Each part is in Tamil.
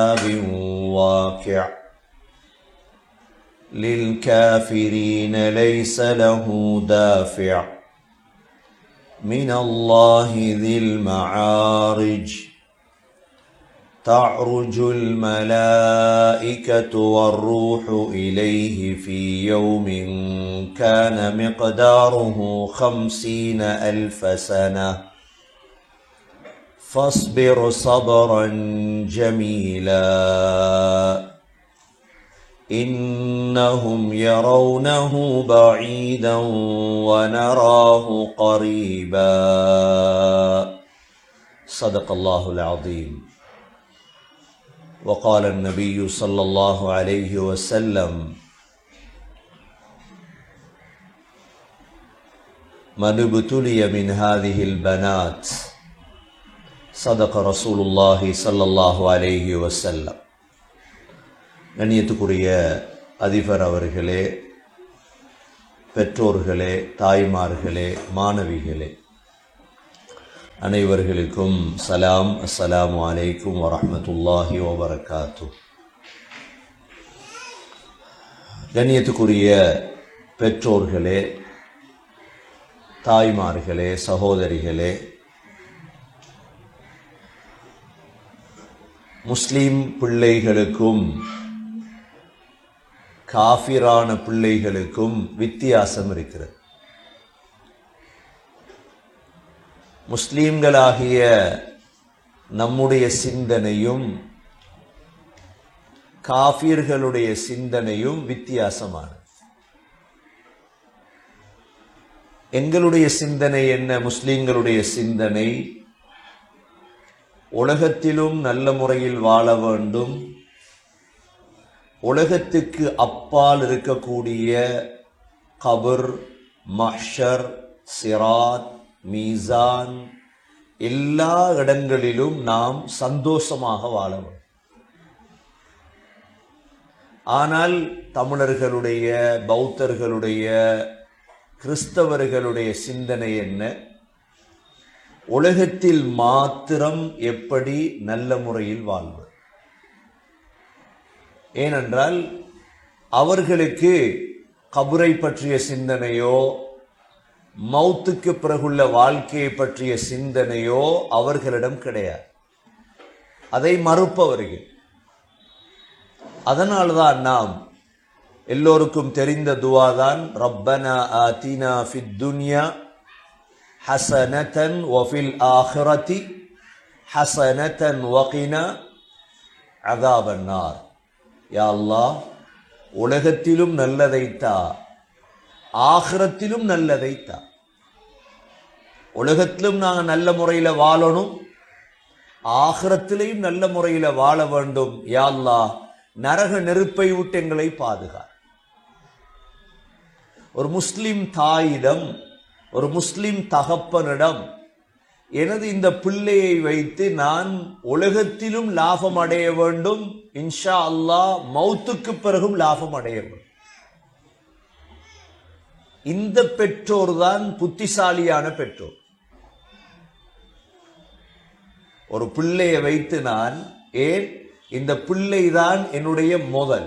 واقع للكافرين ليس له دافع من الله ذي المعارج تعرج الملائكة والروح إليه في يوم كان مقداره خمسين ألف سنة فاصبر صبرا جميلا إنهم يرونه بعيدا ونراه قريبا صدق الله العظيم وقال النبي صلى الله عليه وسلم من ابتلي من هذه البنات صدق رسول الله صلى الله عليه وسلم கண்ணியத்துக்குரிய அதிபர் அவர்களே பெற்றோர்களே தாய்மார்களே மாணவிகளே அனைவர்களுக்கும் சலாம் அஸ்ஸலாமு அலைக்கும் வரஹ்மத்துல்லாஹி வபரகாத்து கண்ணியத்துக்குரிய பெற்றோர்களே தாய்மார்களே சகோதரிகளே முஸ்லிம் பிள்ளைகளுக்கும் காஃபிரான பிள்ளைகளுக்கும் வித்தியாசம் இருக்கிறது முஸ்லீம்களாகிய நம்முடைய சிந்தனையும் காஃபிர்களுடைய சிந்தனையும் வித்தியாசமானது எங்களுடைய சிந்தனை என்ன முஸ்லீம்களுடைய சிந்தனை உலகத்திலும் நல்ல முறையில் வாழ வேண்டும் உலகத்துக்கு அப்பால் இருக்கக்கூடிய கபர் மஹ்ஷர் சிராத் மீசான் எல்லா இடங்களிலும் நாம் சந்தோஷமாக வாழ வேண்டும் ஆனால் தமிழர்களுடைய பௌத்தர்களுடைய கிறிஸ்தவர்களுடைய சிந்தனை என்ன உலகத்தில் மாத்திரம் எப்படி நல்ல முறையில் வாழ்வது ஏனென்றால் அவர்களுக்கு கபரை பற்றிய சிந்தனையோ மௌத்துக்கு பிறகுள்ள வாழ்க்கையை பற்றிய சிந்தனையோ அவர்களிடம் கிடையாது அதை மறுப்பவர்கள் அதனால்தான் நாம் எல்லோருக்கும் தெரிந்த துவாதான் ரப்பனா ஆத்தினா ஃபித் துன்யா ஹசனதன் வஃபில் ஆஹிரதி ஹசனதன் வகினா அதாபன்னார் யா அல்லாஹ் உலகத்திலும் நல்லதைத்தா ஆகிரத்திலும் நல்லதைத்தா உலகத்திலும் நாங்கள் நல்ல முறையில் வாழணும் ஆகிரத்திலையும் நல்ல முறையில் வாழ வேண்டும் யா அல்லாஹ் நரக நெருப்பை விட்டு எங்களை பாதுகா ஒரு முஸ்லிம் தாயிடம் ஒரு முஸ்லிம் தகப்பனிடம் எனது இந்த பிள்ளையை வைத்து நான் உலகத்திலும் லாபம் அடைய வேண்டும் இன்ஷா அல்லாஹ் மௌத்துக்கு பிறகும் லாபம் அடைய வேண்டும் இந்த பெற்றோர் தான் புத்திசாலியான பெற்றோர் ஒரு பிள்ளையை வைத்து நான் ஏன் இந்த பிள்ளை தான் என்னுடைய முதல்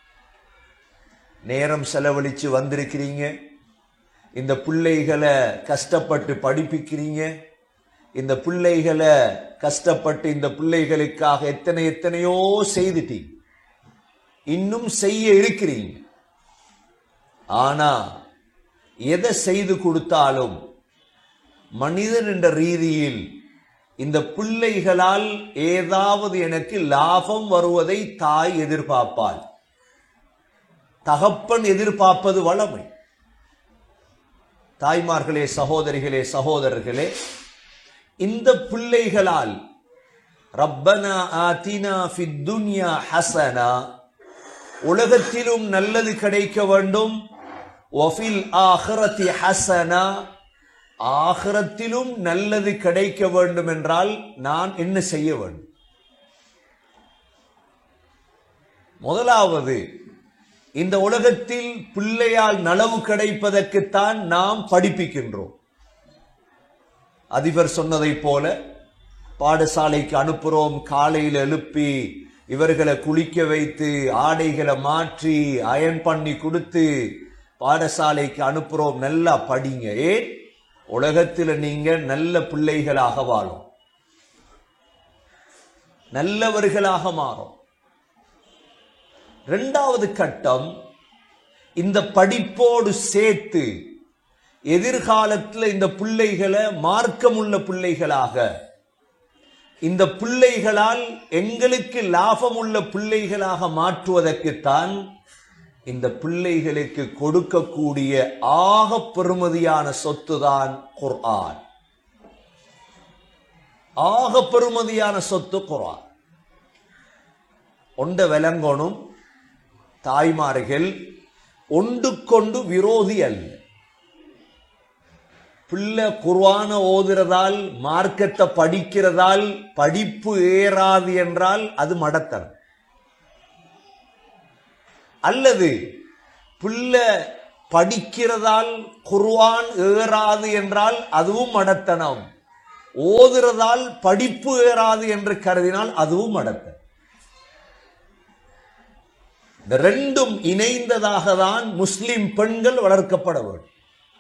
நேரம் செலவழிச்சு வந்திருக்கிறீங்க இந்த பிள்ளைகளை கஷ்டப்பட்டு படிப்பிக்கிறீங்க இந்த பிள்ளைகளை கஷ்டப்பட்டு இந்த பிள்ளைகளுக்காக எத்தனை எத்தனையோ செய்துட்டீங்க இன்னும் செய்ய இருக்கிறீங்க ஆனா எதை செய்து கொடுத்தாலும் மனிதன் என்ற ரீதியில் இந்த பிள்ளைகளால் ஏதாவது எனக்கு லாபம் வருவதை தாய் எதிர்பார்ப்பாள் தகப்பன் எதிர்பார்ப்பது வளமை தாய்மார்களே சகோதரிகளே சகோதரர்களே இந்த பிள்ளைகளால் ரப்பனா ஆதினா ஃபித் துன்யா ஹசனா உலகத்திலும் நல்லது கிடைக்க வேண்டும் ஒஃபில் ஆஹிரத்தி ஹசனா ஆகிரத்திலும் நல்லது கிடைக்க வேண்டும் என்றால் நான் என்ன செய்ய வேண்டும் முதலாவது இந்த உலகத்தில் பிள்ளையால் நலவு கிடைப்பதற்குத்தான் நாம் படிப்பிக்கின்றோம் அதிபர் சொன்னதைப் போல பாடசாலைக்கு அனுப்புறோம் காலையில் எழுப்பி இவர்களை குளிக்க வைத்து ஆடைகளை மாற்றி அயன் பண்ணி கொடுத்து பாடசாலைக்கு அனுப்புறோம் நல்லா படிங்க ஏன் உலகத்தில் நீங்க நல்ல பிள்ளைகளாக வாழும் நல்லவர்களாக மாறும் இரண்டாவது கட்டம் இந்த படிப்போடு சேர்த்து எதிர்காலத்தில் இந்த பிள்ளைகளை மார்க்கமுள்ள பிள்ளைகளாக இந்த பிள்ளைகளால் எங்களுக்கு லாபமுள்ள பிள்ளைகளாக மாற்றுவதற்குத்தான் இந்த பிள்ளைகளுக்கு கொடுக்கக்கூடிய ஆக பெருமதியான சொத்துதான் குர்ஆன் ஆக பெருமதியான சொத்து குர்ஆன் ஒண்ட விளங்கணும் தாய்மார்கள் ஒன்று கொண்டு விரோதி அல்ல பிள்ளை குர்ஆன ஓதுறதால் மார்க்கத்தை படிக்கிறதால் படிப்பு ஏறாது என்றால் அது மடத்தனம் அல்லது பிள்ளை படிக்கிறதால் குர்ஆன் ஏறாது என்றால் அதுவும் மடத்தனம் ஓதுறதால் படிப்பு ஏறாது என்று கருதினால் அதுவும் மடத்தனம் இந்த ரெண்டும் இணைந்ததாக தான் முஸ்லிம் பெண்கள் வளர்க்கப்பட வேண்டும்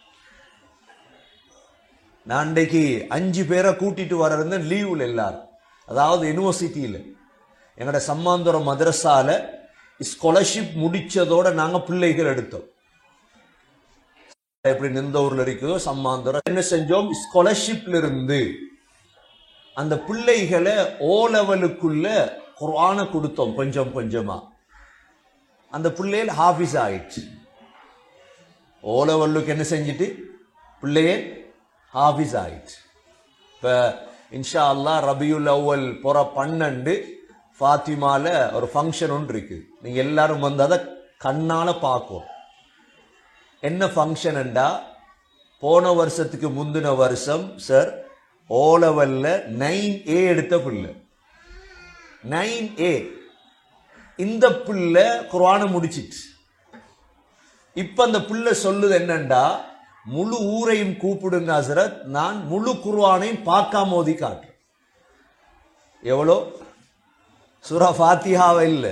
நான் இன்றைக்கு அஞ்சு பேரை கூட்டிட்டு வர இருந்தேன் லீவில் எல்லாரும் அதாவது யூனிவர்சிட்டியில் எங்களோட சம்மாந்துரம் மதரசால ஸ்காலர்ஷிப் முடிச்சதோட நாங்க பிள்ளைகள் எடுத்தோம் எப்படி நிந்தூர்ல இருக்குதோ சம்மாந்துரம் என்ன செஞ்சோம் ஸ்காலர்ஷிப்ல இருந்து அந்த பிள்ளைகளை ஓ லெவலுக்குள்ள குர்ஆனை கொடுத்தோம் கொஞ்சம் கொஞ்சமா அந்த பிள்ளைகள் ஹாஃபிஸ் ஆயிடுச்சு ஓ லெவலுக்கு என்ன செஞ்சுட்டு பிள்ளையே ஹாஃபிஸ் ஆயிடுச்சு இப்போ இன்ஷா அல்லாஹ் ரபியுல் அவ்வல் புற பன்னெண்டு ஃபாத்திமால ஒரு ஃபங்க்ஷன் ஒன்று இருக்குது நீங்கள் எல்லாரும் வந்து அதை கண்ணால் பார்க்கும் என்ன ஃபங்க்ஷன்டா போன வருஷத்துக்கு முந்தின வருஷம் சார் ஓ லெவலில் நைன் ஏ எடுத்த பிள்ளை நைன் ஏ இந்த பிள்ளை குர்ஆனை முடிச்சிட்டு இப்ப அந்த பிள்ளை சொல்லுது என்னண்டா முழு ஊரையும் கூப்பிடுங்க ஹசரத் நான் முழு குர்ஆனையும் பார்க்காம ஓதி காட்டுறேன் எவ்வளோ சுரா ஃபாத்திஹாவை இல்லை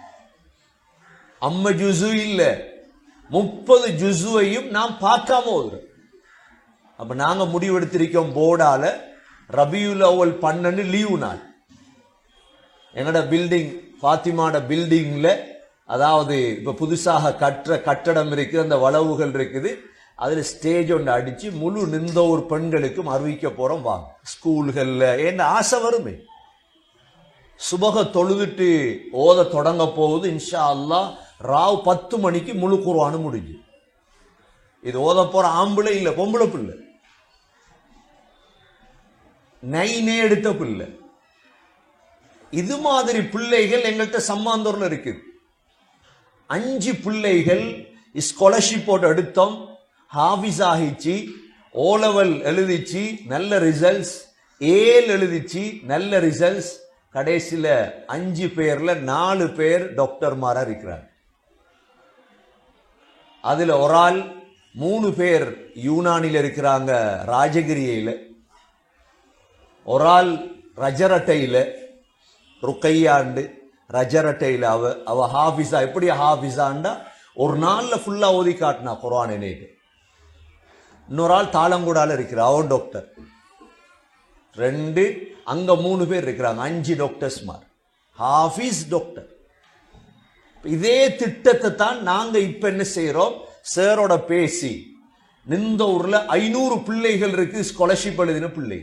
அம்ம ஜுசு இல்லை முப்பது ஜுசுவையும் நான் பார்க்காம ஓதுறேன் அப்ப நாங்க முடிவெடுத்திருக்கோம் போர்டால ரபியுல் அவ்வல் பன்னெண்டு லீவு நாள் எங்கட பில்டிங் ஃபாத்திமாட பில்டிங்ல அதாவது இப்ப புதுசாக கட்டுற கட்டடம் இருக்குது அந்த வளவுகள் இருக்குது அதுல ஸ்டேஜ் ஒன்று அடிச்சு முழு நிந்தோர் பெண்களுக்கும் அறிவிக்க போறோம் வாங்க ஸ்கூல்கள்ல ஏன்னா ஆசை வருமே சுபக தொழுதுட்டு ஓத தொடங்க போகுது இன்ஷா அல்லாஹ் ராவ் பத்து மணிக்கு முழு குர்ஆனு முடிஞ்சு இது ஓத போற ஆம்பளை இல்ல பொம்பளை பிள்ளை நைனே எடுத்த பிள்ளை இது மாதிரி பிள்ளைகள் எங்கள்கிட்ட சம்மாந்தூர்ல இருக்குது அஞ்சு பிள்ளைகள் ஸ்காலர்ஷிப்போட எடுத்தோம் ஹாஃபிஸ் ஆகிச்சு ஓ லெவல் எழுதிச்சு நல்ல ரிசல்ட்ஸ் ஏல் எழுதிச்சு நல்ல ரிசல்ட்ஸ் கடைசியில் அஞ்சு பேர்ல நாலு பேர் டாக்டர்மாரா இருக்கிறார் அதுல ஒரு ஆள் மூணு பேர் யூனானில் இருக்கிறாங்க ராஜகிரியில ஒரு ஆள் ரஜரட்டையில் ருக்கையாண்டு ரஜரட்டையில் அவ அவ ஹாஃபிஸா எப்படி ஹாஃபிஸாண்டா ஒரு நாள்ல ஃபுல்லா ஓதி காட்டினா குர்ஆன் என்னைட்டு இன்னொரு ஆள் தாளங்குடால இருக்கிறா அவன் டாக்டர் ரெண்டு அங்க மூணு பேர் இருக்கிறாங்க அஞ்சு டாக்டர்ஸ் மார் ஹாஃபிஸ் டாக்டர் இதே திட்டத்தை தான் நாங்க இப்ப என்ன செய்யறோம் சாரோட பேசி நிந்த ஊர்ல ஐநூறு பிள்ளைகள் இருக்கு ஸ்காலர்ஷிப் எழுதின பிள்ளை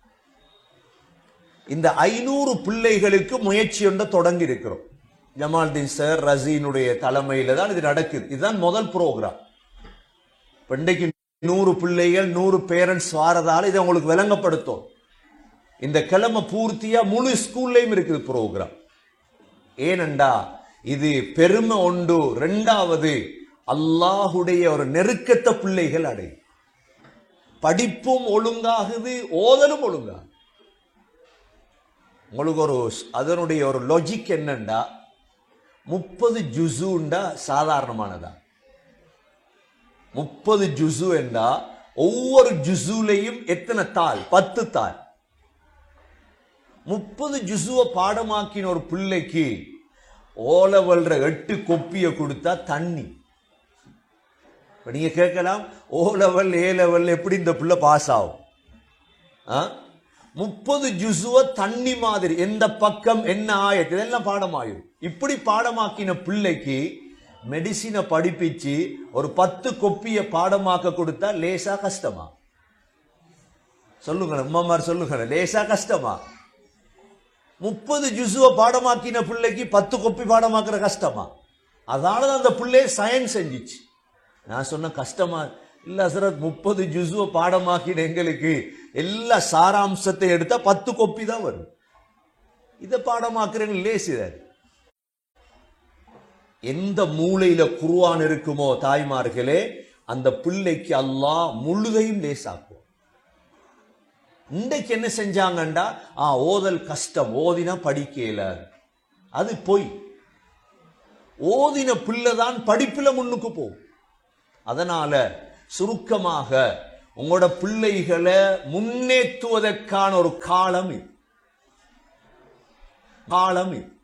இந்த ஐநூறு பிள்ளைகளுக்கு முயற்சி ஒன்றை தொடங்கி இருக்கிறோம் ஜமால்தீன் சார் ரசீனுடைய தலைமையில தான் இது நடக்குது இதுதான் முதல் ப்ரோக்ராம் இன்றைக்கு நூறு பிள்ளைகள் நூறு பேரண்ட்ஸ் வாரதால இதை உங்களுக்கு விளங்கப்படுத்தும் இந்த கிழமை பூர்த்தியா முழு ஸ்கூல்லையும் இருக்குது ப்ரோக்ராம் ஏனண்டா இது பெருமை உண்டு ரெண்டாவது அல்லாஹுடைய ஒரு நெருக்கத்தை பிள்ளைகள் அடையும் படிப்பும் ஒழுங்காகுது ஓதலும் ஒழுங்காகுது உங்களுக்கு ஒரு அதனுடைய ஒரு லாஜிக் என்னண்டா முப்பது ஜுசுண்டா சாதாரணமானதா முப்பது ஜுசு என்றா ஒவ்வொரு ஜுசுலையும் எத்தனை தாள் பத்து தாள் முப்பது ஜுசுவை பாடமாக்கின ஒரு பிள்ளைக்கு ஓலவல்ற எட்டு கொப்பிய கொடுத்தா தண்ணி இப்ப நீங்க கேட்கலாம் ஓ லெவல் ஏ லெவல் எப்படி இந்த பிள்ளை பாஸ் ஆகும் ஆ? முப்பது ஜுசுவ தண்ணி மாதிரி எந்த பக்கம் என்ன ஆயத்து இதெல்லாம் பாடமாயிரும் இப்படி பாடமாக்கின பிள்ளைக்கு மெடிசினை படிப்பிச்சு ஒரு பத்து கொப்பிய பாடமாக்க கொடுத்தா லேசா கஷ்டமா சொல்லுங்க அம்மாமார் சொல்லுங்க லேசா கஷ்டமா முப்பது ஜுசுவ பாடமாக்கின பிள்ளைக்கு பத்து கொப்பி பாடமாக்குற கஷ்டமா அதனால தான் அந்த பிள்ளை சயின்ஸ் செஞ்சிச்சு நான் சொன்ன கஷ்டமா இல்ல ஹசரத் முப்பது ஜுசுவ பாடமாக்கின எங்களுக்கு எல்லா சாராம்சத்தை எடுத்தா பத்து கொப்பி தான் வரும் இதை பாடமாக்குறேன்னு லேசிதார் எந்த மூலையில குருவான் இருக்குமோ தாய்மார்களே அந்த பிள்ளைக்கு அல்லாஹ் முழுதையும் லேசாக்குவோம் இன்றைக்கு என்ன செஞ்சாங்கண்டா ஆ ஓதல் கஷ்டம் ஓதினா படிக்கல அது பொய் ஓதின பிள்ளை தான் படிப்புல முன்னுக்கு போகும் அதனால சுருக்கமாக உங்களோட பிள்ளைகளை முன்னேற்றுவதற்கான ஒரு காலம் இது காலம் இது